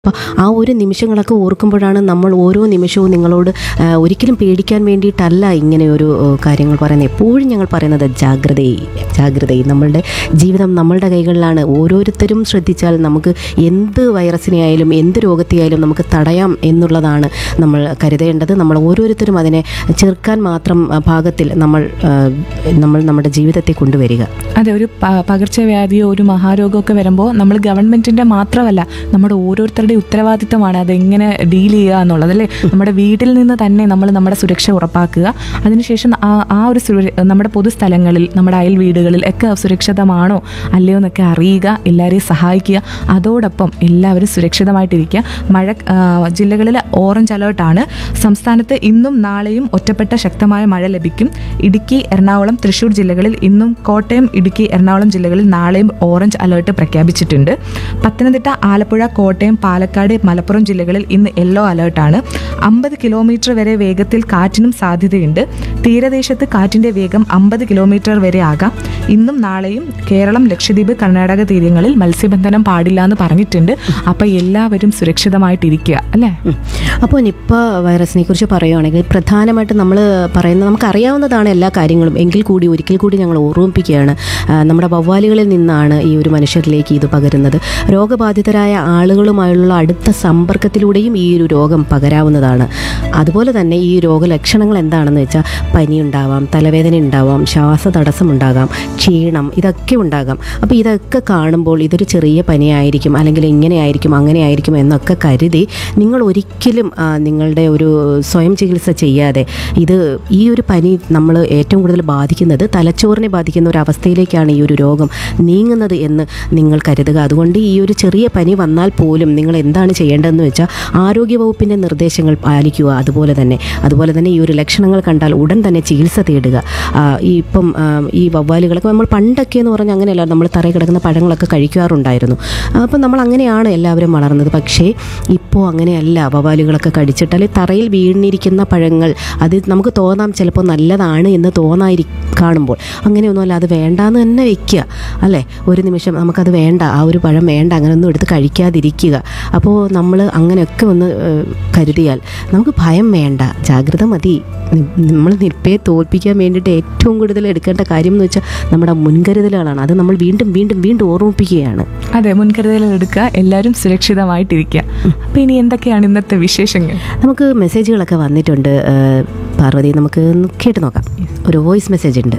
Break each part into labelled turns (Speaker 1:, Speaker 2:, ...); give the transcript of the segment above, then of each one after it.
Speaker 1: അപ്പോൾ ആ ഒരു നിമിഷങ്ങളൊക്കെ ഓർക്കുമ്പോഴാണ് നമ്മൾ ഓരോ നിമിഷവും നിങ്ങളോട് ആ, ഒരിക്കലും പേടിക്കാൻ വേണ്ടിയിട്ടല്ല ഇങ്ങനെ ഒരു ആ, കാര്യങ്ങൾ പറയുന്നത് എപ്പോഴും ഞങ്ങൾ പറയുന്നത് ജാഗ്രതയെ ജാഗ്രതയെ നമ്മളുടെ ജീവിതം നമ്മളുടെ കൈകളിലാണ് ഓരോരുത്തരും ശ്രദ്ധിച്ചാൽ നമുക്ക് എന്ത് വൈറസിനെ ആയാലും എന്ത് രോഗത്തെയായാലും നമുക്ക് തടയാം എന്നുള്ളതാണ് നമ്മൾ കരുതേണ്ടത് നമ്മൾ ഓരോരുത്തരും അതിനെ ചെറുക്കാൻ മാത്രം ആ, ഭാഗത്തിൽ നമ്മൾ ആ, നമ്മൾ നമ്മുടെ ജീവിതത്തെ കൊണ്ടുവരിക
Speaker 2: അതെ ഒരു പ- പകർച്ചവ്യാധിയോ ഒരു മഹാരോഗമൊക്കെ വരുമ്പോൾ നമ്മൾ ഗവൺമെന്റിന്റെ മാത്രമല്ല നമ്മുടെ ഓരോരുത്തരുടെ ഉത്തരവാദിത്തമാണ് അതെങ്ങനെ ഡീൽ ചെയ്യുക എന്നുള്ളത് അല്ലേ നമ്മുടെ വീട്ടിൽ നിന്ന് തന്നെ നമ്മൾ നമ്മുടെ സുരക്ഷ ഉറപ്പാക്കുക അതിനുശേഷം ആ ആ ഒരു സുര- നമ്മുടെ പൊതുസ്ഥലങ്ങളിൽ നമ്മുടെ അയൽ വീടുകളിൽ ഒക്കെ സുരക്ഷിതമാണോ അല്ലയോ എന്നൊക്കെ അറിയുക എല്ലാവരെയും സഹായിക്കുക അതോടൊപ്പം എല്ലാവരും സുരക്ഷിതമായിട്ടിരിക്കുക മഴ ആ, ജില്ലകളിൽ ഓറഞ്ച് അലേർട്ടാണ് സംസ്ഥാനത്ത് ഇന്നും നാളെയും ഒറ്റപ്പെട്ട ശക്തമായ മഴ ലഭിക്കും ഇടുക്കി എറണാകുളം തൃശൂർ ജില്ലകളിൽ ഇന്നും കോട്ടയം ഇടുക്കി എറണാകുളം ജില്ലകളിൽ നാളെയും ഓറഞ്ച് അലേർട്ട് പ്രഖ്യാപിച്ചിട്ടുണ്ട് പത്തനംതിട്ട ആലപ്പുഴ കോട്ടയം പാലക്കാട് മലപ്പുറം ജില്ലകളിൽ ഇന്ന് യെല്ലോ അലേർട്ടാണ് അമ്പത് കിലോമീറ്റർ വരെ വേഗത്തിൽ കാറ്റിനും സാധ്യതയുണ്ട് തീരദേശത്ത് കാറ്റിന്റെ വേഗം അമ്പത് കിലോമീറ്റർ വരെ ആകാം ഇന്നും നാളെയും കേരളം ലക്ഷദ്വീപ് കർണാടക തീരങ്ങളിൽ മത്സ്യബന്ധനം പാടില്ല എന്ന് പറഞ്ഞിട്ടുണ്ട് അപ്പൊ എല്ലാവരും സുരക്ഷിതമായിട്ടിരിക്കുക അല്ലേ
Speaker 1: ഉം. അപ്പോൾ നിപ്പ വൈറസിനെ കുറിച്ച് പറയുകയാണെങ്കിൽ പ്രധാനമായിട്ടും നമ്മൾ പറയുന്നത് നമുക്കറിയാവുന്നതാണ് എല്ലാ കാര്യങ്ങളും എങ്കിൽ കൂടി ഒരിക്കൽ കൂടി ഞങ്ങൾ ഓർമ്മിപ്പിക്കുകയാണ് ആ, നമ്മുടെ വവ്വാലുകളിൽ നിന്നാണ് ഈ ഒരു മനുഷ്യരിലേക്ക് ഇത് പകരുന്നത് രോഗബാധിതരായ ആളുകളുമായുള്ള അടുത്ത സമ്പർക്കത്തിലൂടെയും ഈ ഒരു രോഗം പകരാവുന്നതാണ് അതുപോലെ തന്നെ ഈ രോഗലക്ഷണങ്ങൾ എന്താണെന്ന് വെച്ചാൽ പനി ഉണ്ടാവാം തലവേദന ഉണ്ടാവാം ശ്വാസതടസ്സം ഉണ്ടാകാം ക്ഷീണം ഇതൊക്കെ ഉണ്ടാകാം അപ്പോൾ ഇതൊക്കെ കാണുമ്പോൾ ഇതൊരു ചെറിയ പനിയായിരിക്കും അല്ലെങ്കിൽ ഇങ്ങനെ ആയിരിക്കും അങ്ങനെ ആയിരിക്കും എന്നൊക്കെ കരുതി നിങ്ങൾ ഒരിക്കലും ആ, നിങ്ങളുടെ ഒരു സ്വയം ചികിത്സ ചെയ്യാതെ ഇത് ഈ ഒരു പനി നമ്മൾ ഏറ്റവും കൂടുതൽ ബാധിക്കുന്നത് തലച്ചോറിനെ ബാധിക്കുന്ന ഒരു അവസ്ഥയിലേക്കാണ് ഈ ഒരു രോഗം നീങ്ങുന്നത് എന്ന് നിങ്ങൾ കരുതുക അതുകൊണ്ട് ഈ ഒരു ചെറിയ പനി വന്നാൽ പോലും നിങ്ങൾ എന്താണ് ചെയ്യേണ്ടതെന്ന് വെച്ചാൽ ആരോഗ്യവകുപ്പിൻ്റെ നിർദ്ദേശങ്ങൾ പാലിക്കുക അതുപോലെ തന്നെ അതുപോലെ തന്നെ ഈ ഒരു ലക്ഷണങ്ങൾ കണ്ടാൽ ഉടൻ തന്നെ ചികിത്സ തേടുക ആ, ഈ ഇപ്പം ആ, ഈ വവ്വാലുകളൊക്കെ നമ്മൾ പണ്ടൊക്കെ എന്ന് പറഞ്ഞാൽ അങ്ങനെയല്ല നമ്മൾ തറയിൽ കിടക്കുന്ന പഴങ്ങളൊക്കെ കഴിക്കാറുണ്ടായിരുന്നു അപ്പം നമ്മൾ അങ്ങനെയാണ് എല്ലാവരും വളർന്നത് പക്ഷേ ഇപ്പോൾ അങ്ങനെയല്ല വവ്വാലുകളൊക്കെ കടിച്ചിട്ടാൽ തറയിൽ വീണിരിക്കുന്ന പഴങ്ങൾ അത് നമുക്ക് തോന്നാം ചിലപ്പോൾ നല്ലതാണ് എന്ന് തോന്നായിരി കാണുമ്പോൾ അങ്ങനെയൊന്നുമല്ല അത് വേണ്ടാന്ന് തന്നെ വെക്കുക അല്ലേ ഒരു നിമിഷം നമുക്കത് വേണ്ട ആ ഒരു പഴം വേണ്ട അങ്ങനെയൊന്നും എടുത്ത് കഴിക്കാതിരിക്കുക അപ്പോൾ നമ്മൾ അങ്ങനെയൊക്കെ ഒന്ന് ഏഹ്, കരുതിയാൽ നമുക്ക് ഭയം വേണ്ട ജാഗ്രത മതി നി- നമ്മൾ നിപ്പയെ തോൽപ്പിക്കാൻ വേണ്ടിയിട്ട് ഏറ്റവും കൂടുതൽ എടുക്കേണ്ട കാര്യം എന്ന് വെച്ചാൽ നമ്മുടെ മുൻകരുതലുകളാണ് അത് നമ്മൾ വീണ്ടും വീണ്ടും വീണ്ടും ഓർമ്മിപ്പിക്കുകയാണ്
Speaker 2: അതെ മുൻകരുതലുകൾ എടുക്കുക എല്ലാവരും സുരക്ഷിതമായിട്ടിരിക്കുക അപ്പൊ ഇനി എന്തൊക്കെയാണ് ഇന്നത്തെ വിശേഷങ്ങൾ
Speaker 1: നമുക്ക് മെസ്സേജുകളൊക്കെ വന്നിട്ടുണ്ട് ഏഹ്, പാർവതി നമുക്ക് ഒന്ന് കേട്ട് നോക്കാം ഒരു വോയിസ് മെസ്സേജ് ഉണ്ട്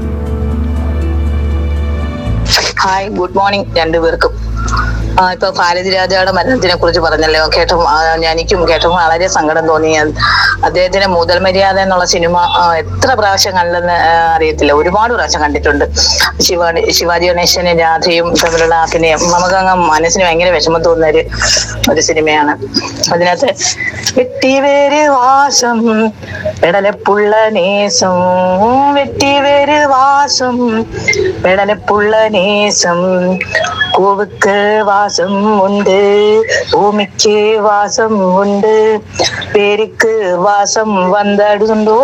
Speaker 3: ഹായ് ഗുഡ് മോർണിംഗ് രണ്ടുപേർക്കും ആ, ഇപ്പൊ ഭാരതി രാജയുടെ മരണത്തിനെ കുറിച്ച് പറഞ്ഞല്ലോ കേട്ടപ്പോൾ ആ, എനിക്കും കേട്ടപ്പോൾ വളരെ സങ്കടം തോന്നി അത് അദ്ദേഹത്തിന്റെ മുതൽ മര്യാദ എന്നുള്ള സിനിമ ആ, എത്ര പ്രാവശ്യം കണ്ടെന്ന് ആ, അറിയത്തില്ല ഒരുപാട് പ്രാവശ്യം കണ്ടിട്ടുണ്ട് ശിവാജി ശിവാജി ഗണേശനും രാധയും തമ്മിലുള്ള അഭിനയം നമുക്കങ്ങ് മനസ്സിന് ഭയങ്കര വിഷമം തോന്നുന്ന ഒരു ഒരു സിനിമയാണ് അതിനകത്ത് വെട്ടിവേര് വാസം പെടലപ്പുള്ള നേസം വെട്ടിവേര് വാസം പെടലപ്പുള്ള നേസം പൂവുക്ക് വാസം ഉണ്ട് ഭൂമിക്ക് വാസം ഉണ്ട് പേരുക്ക് വാസം വന്നടുണ്ടോ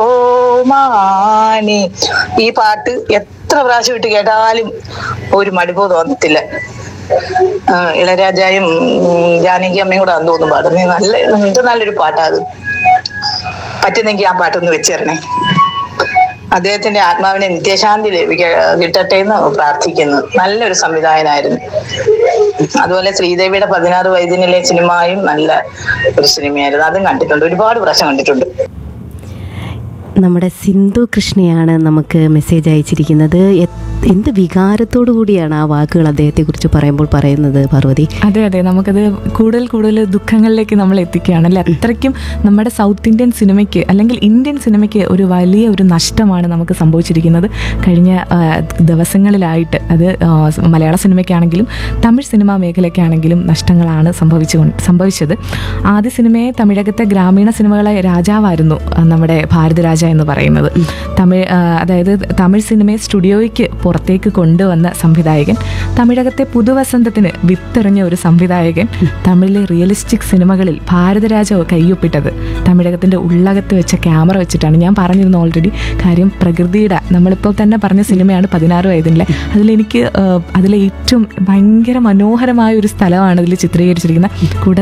Speaker 3: മാണി ഈ പാട്ട് എത്ര പ്രാവശ്യം ഇട്ട് കേട്ടാലും ഒരു മടുപ്പോ തോന്നത്തില്ല ആ, ഇളയരാജായും ഉം, ജാനകി അമ്മയും കൂടെ അന്ന് തോന്നുന്നു പാടുന്നത് നല്ല എന്ത് നല്ലൊരു പാട്ടാ അത് പറ്റുന്നെങ്കിൽ ആ പാട്ടൊന്ന് വെച്ചേരണേ അദ്ദേഹത്തിന്റെ ആത്മാവിനെ നിത്യശാന്തി ലഭിക്ക കിട്ടട്ടെ എന്ന് പ്രാർത്ഥിക്കുന്നു നല്ലൊരു സംവിധായകനായിരുന്നു അതുപോലെ ശ്രീദേവിയുടെ പതിനാറ് വൈദ്യനിലെ സിനിമയും നല്ല ഒരു സിനിമയായിരുന്നു അതും കണ്ടിട്ടുണ്ട് ഒരുപാട് പ്രാവശ്യം കണ്ടിട്ടുണ്ട്
Speaker 1: നമ്മുടെ സിന്ധു കൃഷ്ണയാണ് നമുക്ക് മെസ്സേജ് അയച്ചിരിക്കുന്നത് എ- എന്ത് വികാരത്തോടു കൂടിയാണ് ആ വാക്കുകൾ അദ്ദേഹത്തെക്കുറിച്ച് പറയുമ്പോൾ പറയുന്നത് പാർവതി
Speaker 2: അതെ അതെ നമുക്കത് കൂടുതൽ കൂടുതൽ ദുഃഖങ്ങളിലേക്ക് നമ്മൾ എത്തിക്കുകയാണ് അല്ലെ അത്രയ്ക്കും നമ്മുടെ സൗത്ത് ഇന്ത്യൻ സിനിമയ്ക്ക് അല്ലെങ്കിൽ ഇന്ത്യൻ സിനിമയ്ക്ക് ഒരു വലിയ ഒരു നഷ്ടമാണ് നമുക്ക് സംഭവിച്ചിരിക്കുന്നത് കഴിഞ്ഞ ആ, ദിവസങ്ങളിലായിട്ട് അത് ആ, മലയാള സിനിമയ്ക്കാണെങ്കിലും തമിഴ് സിനിമാ മേഖലയ്ക്കാണെങ്കിലും നഷ്ടങ്ങളാണ് സംഭവിച്ചു സംഭവിച്ചത് ആദ്യ സിനിമയെ തമിഴകത്തെ ഗ്രാമീണ സിനിമകളെ രാജാവായിരുന്നു ആ, നമ്മുടെ ഭാരതരാജ എന്ന് പറയുന്നത് തമിഴ് ആ, അതായത് തമിഴ് സിനിമയെ സ്റ്റുഡിയോയ്ക്ക് പുറത്തേക്ക് കൊണ്ടുവന്ന സംവിധായകൻ തമിഴകത്തെ പുതുവസന്തത്തിന് വിത്തെറിഞ്ഞ ഒരു സംവിധായകൻ തമിഴിലെ റിയലിസ്റ്റിക് സിനിമകളിൽ ഭാരതരാജ കയ്യൊപ്പിട്ടത് തമിഴകത്തിന്റെ ഉള്ളകത്ത് വെച്ച ക്യാമറ വെച്ചിട്ടാണ് ഞാൻ പറഞ്ഞിരുന്നു ഓൾറെഡി കാര്യം പ്രകൃതിയുടെ നമ്മളിപ്പോൾ തന്നെ പറഞ്ഞ സിനിമയാണ് പതിനാറ് വയതിലെ അതിലെനിക്ക് ആ, അതിലെ ഏറ്റവും ഭയങ്കര മനോഹരമായ ഒരു സ്ഥലമാണ് ഇതിൽ ചിത്രീകരിച്ചിരിക്കുന്നത് കൂടെ